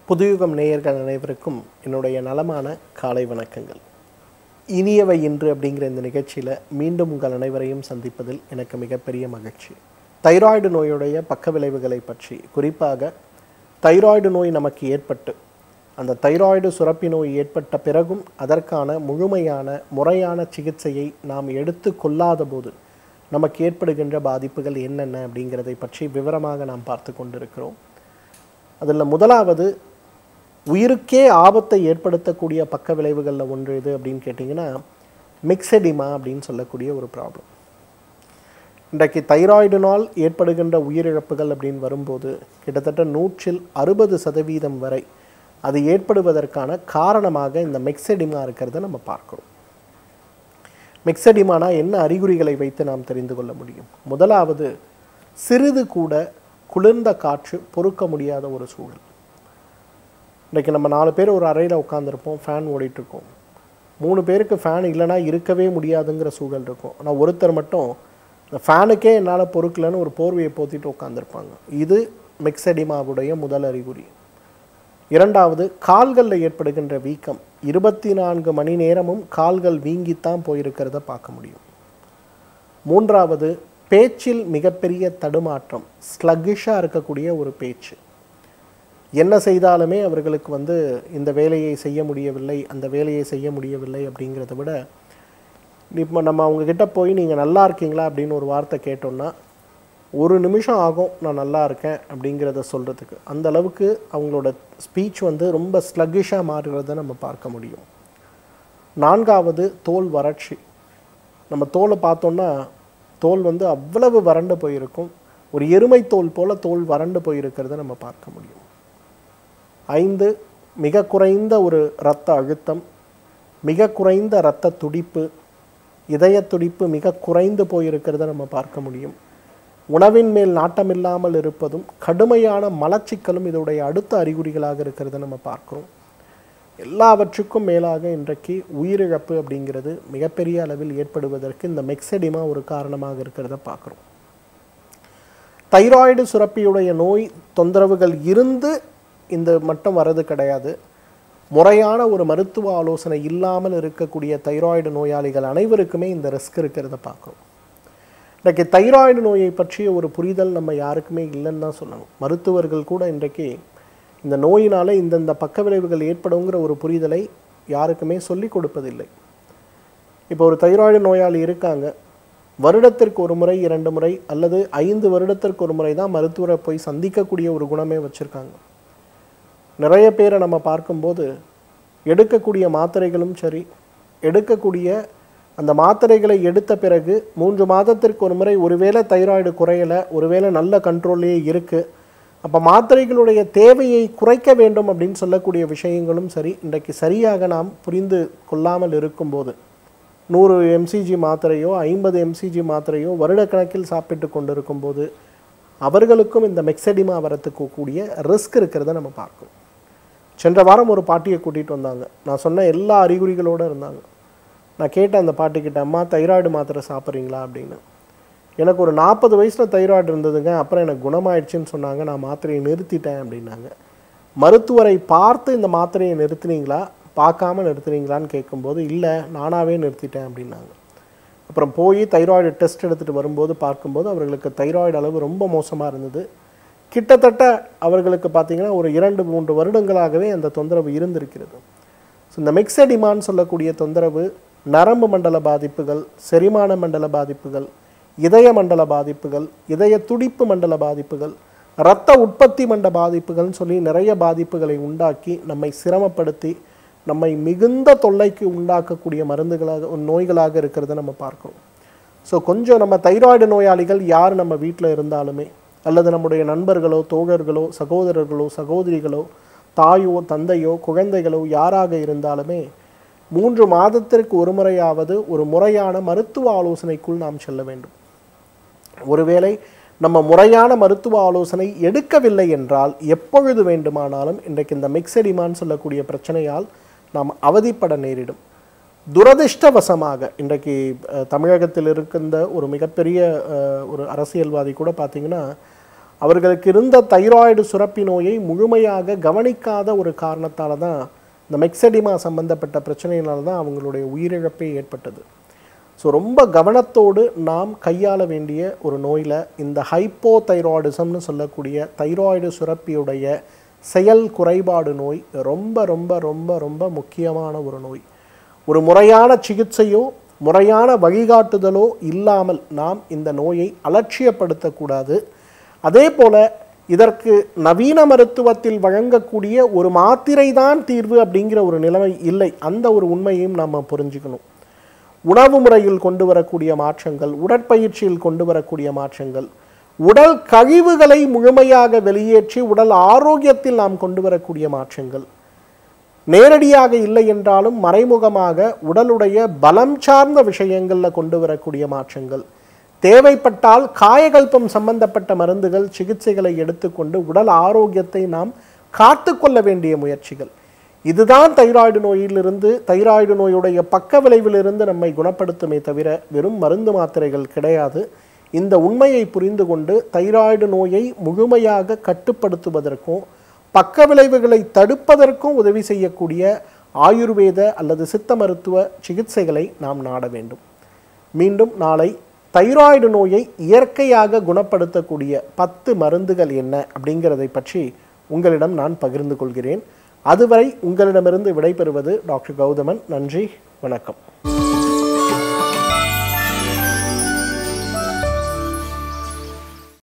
புதுயுகம் நேயர்கள் அனைவருக்கும் என்னுடைய நலமான காலை வணக்கங்கள் இனியவை இன்று அப்படிங்கிற இந்த நிகழ்ச்சியில் மீண்டும் உங்கள் அனைவரையும் சந்திப்பதில் எனக்கு மிகப்பெரிய மகிழ்ச்சி தைராய்டு நோயுடைய பக்க விளைவுகளை பற்றி குறிப்பாக தைராய்டு நோய் நமக்கு ஏற்பட்டு அந்த தைராய்டு சுரப்பி நோய் ஏற்பட்ட பிறகும் அதற்கான முழுமையான முறையான சிகிச்சையை நாம் எடுத்து கொள்ளாத போது நமக்கு ஏற்படுகின்ற பாதிப்புகள் என்னென்ன அப்படிங்கிறதை பற்றி விவரமாக நாம் பார்த்து கொண்டிருக்கிறோம் அதில் முதலாவது உயிருக்கே ஆபத்தை ஏற்படுத்தக்கூடிய பக்க விளைவுகளில் ஒன்று எது அப்படின்னு கேட்டிங்கன்னா மிக்செடிமா அப்படின்னு சொல்லக்கூடிய ஒரு ப்ராப்ளம் இன்றைக்கு தைராய்டினால் ஏற்படுகின்ற உயிரிழப்புகள் அப்படின்னு வரும்போது கிட்டத்தட்ட நூற்றில் அறுபது சதவீதம் வரை அது ஏற்படுவதற்கான காரணமாக இந்த மெக்செடிமா இருக்கிறத நம்ம பார்க்கிறோம் மிக்சடிமானா என்ன அறிகுறிகளை வைத்து நாம் தெரிந்து கொள்ள முடியும் முதலாவது சிறிது கூட குளிர்ந்த காற்று பொறுக்க முடியாத ஒரு சூழல் இன்றைக்கி நம்ம நாலு பேர் ஒரு அறையில் உட்காந்துருப்போம் ஃபேன் ஓடிட்டுருக்கோம் மூணு பேருக்கு ஃபேன் இல்லைன்னா இருக்கவே முடியாதுங்கிற சூழல் இருக்கும் ஆனால் ஒருத்தர் மட்டும் இந்த ஃபேனுக்கே என்னால் பொறுக்கலைன்னு ஒரு போர்வையை போத்திட்டு உட்காந்துருப்பாங்க இது மிக்சடிமாவுடைய முதல் அறிகுறி இரண்டாவது கால்களில் ஏற்படுகின்ற வீக்கம் இருபத்தி நான்கு மணி நேரமும் கால்கள் வீங்கித்தான் போயிருக்கிறத பார்க்க முடியும் மூன்றாவது பேச்சில் மிகப்பெரிய தடுமாற்றம் ஸ்லக்கிஷாக இருக்கக்கூடிய ஒரு பேச்சு என்ன செய்தாலுமே அவர்களுக்கு வந்து இந்த வேலையை செய்ய முடியவில்லை அந்த வேலையை செய்ய முடியவில்லை அப்படிங்கிறத விட இப்போ நம்ம அவங்கக்கிட்ட போய் நீங்கள் நல்லா இருக்கீங்களா அப்படின்னு ஒரு வார்த்தை கேட்டோம்னா ஒரு நிமிஷம் ஆகும் நான் நல்லா இருக்கேன் அப்படிங்கிறத சொல்கிறதுக்கு அந்த அளவுக்கு அவங்களோட ஸ்பீச் வந்து ரொம்ப ஸ்லக்கிஷாக மாறுகிறத நம்ம பார்க்க முடியும் நான்காவது தோல் வறட்சி நம்ம தோலை பார்த்தோன்னா தோல் வந்து அவ்வளவு வறண்டு போயிருக்கும் ஒரு எருமை தோல் போல தோல் வறண்டு போயிருக்கிறத நம்ம பார்க்க முடியும் ஐந்து மிக குறைந்த ஒரு இரத்த அழுத்தம் மிக குறைந்த இரத்த துடிப்பு இதய துடிப்பு மிக குறைந்து போயிருக்கிறத நம்ம பார்க்க முடியும் உணவின் மேல் நாட்டமில்லாமல் இருப்பதும் கடுமையான மலச்சிக்கலும் இதோடைய அடுத்த அறிகுறிகளாக இருக்கிறத நம்ம பார்க்கிறோம் எல்லாவற்றுக்கும் மேலாக இன்றைக்கு உயிரிழப்பு அப்படிங்கிறது மிகப்பெரிய அளவில் ஏற்படுவதற்கு இந்த மெக்செடிமா ஒரு காரணமாக இருக்கிறத பார்க்குறோம் தைராய்டு சுரப்பியுடைய நோய் தொந்தரவுகள் இருந்து இந்த மட்டும் வர்றது கிடையாது முறையான ஒரு மருத்துவ ஆலோசனை இல்லாமல் இருக்கக்கூடிய தைராய்டு நோயாளிகள் அனைவருக்குமே இந்த ரிஸ்க் இருக்கிறத பார்க்குறோம் இன்றைக்கு தைராய்டு நோயை பற்றிய ஒரு புரிதல் நம்ம யாருக்குமே இல்லைன்னு தான் சொல்லணும் மருத்துவர்கள் கூட இன்றைக்கு இந்த நோயினால் இந்தந்த பக்க விளைவுகள் ஏற்படுங்கிற ஒரு புரிதலை யாருக்குமே சொல்லிக் கொடுப்பதில்லை இப்போ ஒரு தைராய்டு நோயாளி இருக்காங்க வருடத்திற்கு ஒரு முறை இரண்டு முறை அல்லது ஐந்து வருடத்திற்கு ஒரு முறை தான் மருத்துவரை போய் சந்திக்கக்கூடிய ஒரு குணமே வச்சுருக்காங்க நிறைய பேரை நம்ம பார்க்கும்போது எடுக்கக்கூடிய மாத்திரைகளும் சரி எடுக்கக்கூடிய அந்த மாத்திரைகளை எடுத்த பிறகு மூன்று மாதத்திற்கு ஒரு முறை ஒருவேளை தைராய்டு குறையலை ஒருவேளை நல்ல கண்ட்ரோல்லே இருக்குது அப்போ மாத்திரைகளுடைய தேவையை குறைக்க வேண்டும் அப்படின்னு சொல்லக்கூடிய விஷயங்களும் சரி இன்றைக்கு சரியாக நாம் புரிந்து கொள்ளாமல் இருக்கும்போது நூறு எம்சிஜி மாத்திரையோ ஐம்பது எம்சிஜி மாத்திரையோ வருடக்கணக்கில் சாப்பிட்டு கொண்டிருக்கும் போது அவர்களுக்கும் இந்த மெக்சடிமா வரத்துக்கு கூடிய ரிஸ்க் இருக்கிறத நம்ம பார்க்கணும் சென்ற வாரம் ஒரு பாட்டியை கூட்டிகிட்டு வந்தாங்க நான் சொன்ன எல்லா அறிகுறிகளோடு இருந்தாங்க நான் கேட்டேன் அந்த பாட்டிக்கிட்ட அம்மா தைராய்டு மாத்திரை சாப்பிட்றீங்களா அப்படின்னு எனக்கு ஒரு நாற்பது வயசில் தைராய்டு இருந்ததுங்க அப்புறம் எனக்கு குணமாயிடுச்சுன்னு சொன்னாங்க நான் மாத்திரையை நிறுத்திட்டேன் அப்படின்னாங்க மருத்துவரை பார்த்து இந்த மாத்திரையை நிறுத்துனீங்களா பார்க்காம நிறுத்துனீங்களான்னு கேட்கும்போது இல்லை நானாகவே நிறுத்திட்டேன் அப்படின்னாங்க அப்புறம் போய் தைராய்டு டெஸ்ட் எடுத்துகிட்டு வரும்போது பார்க்கும்போது அவர்களுக்கு தைராய்டு அளவு ரொம்ப மோசமாக இருந்தது கிட்டத்தட்ட அவர்களுக்கு பார்த்திங்கன்னா ஒரு இரண்டு மூன்று வருடங்களாகவே அந்த தொந்தரவு இருந்திருக்கிறது ஸோ இந்த மிக்சடிமான்னு சொல்லக்கூடிய தொந்தரவு நரம்பு மண்டல பாதிப்புகள் செரிமான மண்டல பாதிப்புகள் இதய மண்டல பாதிப்புகள் இதய துடிப்பு மண்டல பாதிப்புகள் இரத்த உற்பத்தி மண்ட பாதிப்புகள்னு சொல்லி நிறைய பாதிப்புகளை உண்டாக்கி நம்மை சிரமப்படுத்தி நம்மை மிகுந்த தொல்லைக்கு உண்டாக்கக்கூடிய மருந்துகளாக நோய்களாக இருக்கிறத நம்ம பார்க்கிறோம் ஸோ கொஞ்சம் நம்ம தைராய்டு நோயாளிகள் யார் நம்ம வீட்டில் இருந்தாலுமே அல்லது நம்முடைய நண்பர்களோ தோழர்களோ சகோதரர்களோ சகோதரிகளோ தாயோ தந்தையோ குழந்தைகளோ யாராக இருந்தாலுமே மூன்று மாதத்திற்கு ஒரு முறையாவது ஒரு முறையான மருத்துவ ஆலோசனைக்குள் நாம் செல்ல வேண்டும் ஒருவேளை நம்ம முறையான மருத்துவ ஆலோசனை எடுக்கவில்லை என்றால் எப்பொழுது வேண்டுமானாலும் இன்றைக்கு இந்த மிக்சடிமான்னு சொல்லக்கூடிய பிரச்சனையால் நாம் அவதிப்பட நேரிடும் துரதிர்ஷ்டவசமாக இன்றைக்கு அஹ், தமிழகத்தில் இருக்கின்ற ஒரு மிகப்பெரிய அஹ், ஒரு அரசியல்வாதி கூட பார்த்தீங்கன்னா அவர்களுக்கு இருந்த தைராய்டு சுரப்பி நோயை முழுமையாக கவனிக்காத ஒரு காரணத்தால தான் இந்த மெக்சடிமா சம்பந்தப்பட்ட பிரச்சனையினால தான் அவங்களுடைய உயிரிழப்பே ஏற்பட்டது ஸோ ரொம்ப கவனத்தோடு நாம் கையாள வேண்டிய ஒரு நோயில் இந்த ஹைப்போ தைராய்டிசம்னு சொல்லக்கூடிய தைராய்டு சுரப்பியுடைய செயல் குறைபாடு நோய் ரொம்ப ரொம்ப ரொம்ப ரொம்ப முக்கியமான ஒரு நோய் ஒரு முறையான சிகிச்சையோ முறையான வழிகாட்டுதலோ இல்லாமல் நாம் இந்த நோயை அலட்சியப்படுத்தக்கூடாது அதே போல இதற்கு நவீன மருத்துவத்தில் வழங்கக்கூடிய ஒரு மாத்திரை தான் தீர்வு அப்படிங்கிற ஒரு நிலைமை இல்லை அந்த ஒரு உண்மையையும் நாம் புரிஞ்சுக்கணும் உணவு முறையில் கொண்டு வரக்கூடிய மாற்றங்கள் உடற்பயிற்சியில் கொண்டு வரக்கூடிய மாற்றங்கள் உடல் கழிவுகளை முழுமையாக வெளியேற்றி உடல் ஆரோக்கியத்தில் நாம் கொண்டு வரக்கூடிய மாற்றங்கள் நேரடியாக இல்லை என்றாலும் மறைமுகமாக உடலுடைய பலம் சார்ந்த விஷயங்களில் கொண்டு வரக்கூடிய மாற்றங்கள் தேவைப்பட்டால் காயகல்பம் சம்பந்தப்பட்ட மருந்துகள் சிகிச்சைகளை எடுத்துக்கொண்டு உடல் ஆரோக்கியத்தை நாம் காத்துக்கொள்ள வேண்டிய முயற்சிகள் இதுதான் தைராய்டு நோயிலிருந்து தைராய்டு நோயுடைய பக்க விளைவிலிருந்து நம்மை குணப்படுத்துமே தவிர வெறும் மருந்து மாத்திரைகள் கிடையாது இந்த உண்மையை புரிந்து கொண்டு தைராய்டு நோயை முழுமையாக கட்டுப்படுத்துவதற்கும் பக்க விளைவுகளை தடுப்பதற்கும் உதவி செய்யக்கூடிய ஆயுர்வேத அல்லது சித்த மருத்துவ சிகிச்சைகளை நாம் நாட வேண்டும் மீண்டும் நாளை தைராய்டு நோயை இயற்கையாக குணப்படுத்தக்கூடிய பத்து மருந்துகள் என்ன அப்படிங்கிறதை பற்றி உங்களிடம் நான் பகிர்ந்து கொள்கிறேன் அதுவரை உங்களிடமிருந்து விடைபெறுவது டாக்டர் கௌதமன் நன்றி வணக்கம்